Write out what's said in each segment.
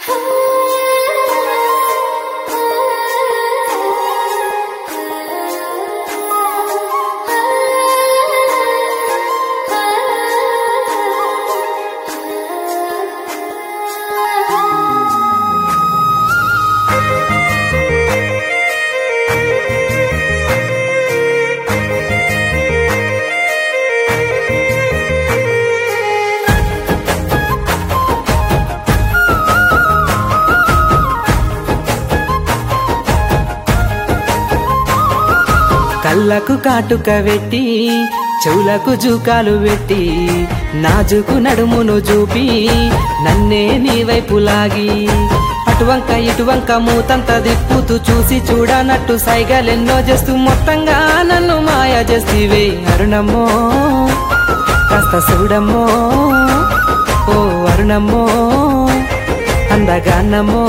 కళ్ళకు కాటుక పెట్టి చెవులకు జూకాలు పెట్టి నాజుకు నడుమును చూపి నన్నే నీ వైపు లాగి అటువంక ఇటువంక మూతంత దిప్పుతూ చూసి చూడనట్టు సైగలెన్నో చేస్తూ మొత్తంగా నన్ను మాయ చేస్తీవే అరుణమ్మో కాస్త చూడమ్మో ఓ అరుణమ్మో అందగాన్నమ్మో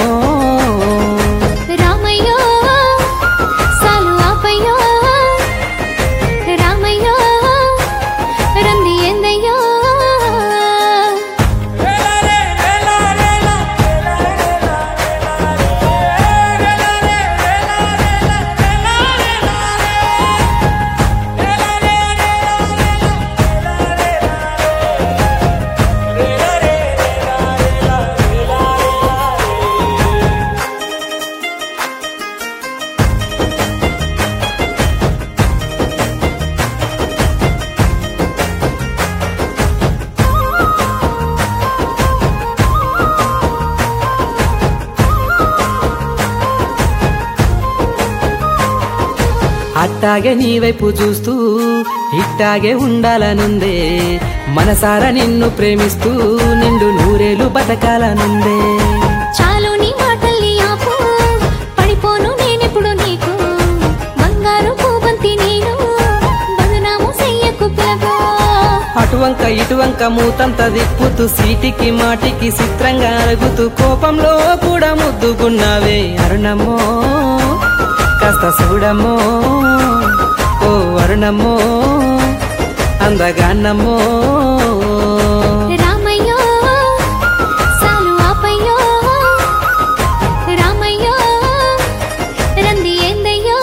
రామయ్యో సాలు ఆపయ్యో రామయ్యో రంది ఎందయ్యో అట్టాగే నీ వైపు చూస్తూ ఇట్టాగే ఉండాలనుందే మనసారా నిన్ను ప్రేమిస్తూ నిండు నూరేలు బతకాలనుందే చాలు నీ మాటల్ని ఆపు పడిపోను నేనెప్పుడు నీకు బంగారు పూబంతి నేను బదునాము చెయ్యకు పిలగో అటువంక ఇటువంక మూతంత దిప్పుతూ సీటికి మాటికి చిత్రంగా అరుగుతూ కోపంలో కూడా ముద్దుకున్నావే అరుణమ్మో కాస్త చూడమ్మో ఓ అరుణమ్మో అందగాన్నమ్మో రామయ్యో సాలు ఆపయ్యో రామయ్యో రంది ఏందయ్యో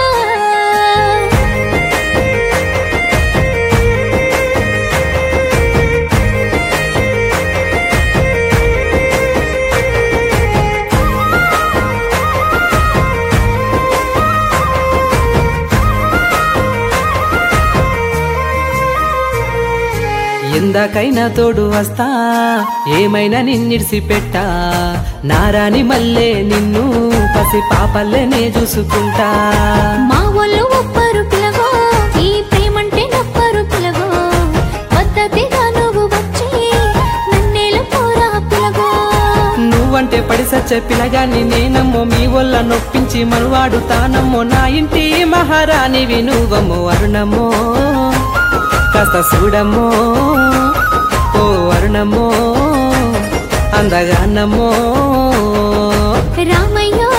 ఎందాకైనా తోడు వస్తా ఏమైనా నిన్నిడిసి పెట్టా నారాని మల్లే నిన్ను పసి పాపల్లే చూసుకుంటా మా వాళ్ళు ఒప్పరు పిలగో ఈ ప్రేమంటే నొప్పరు పిలగో పద్ధతిగా నువ్వు వచ్చి నన్నేలు పోరా పిలగో నువ్వంటే పడి సచ్చే పిలగాన్ని నేనమ్మో మీ వల్ల నొప్పించి మనువాడుతానమ్మో నా ఇంటి మహారాణివి నువ్వమ్మో అరుణమ్మో కాస్త చూడమ్మో ఓ అరుణమ్మో అందగాన్నమ్మో రామయ్యో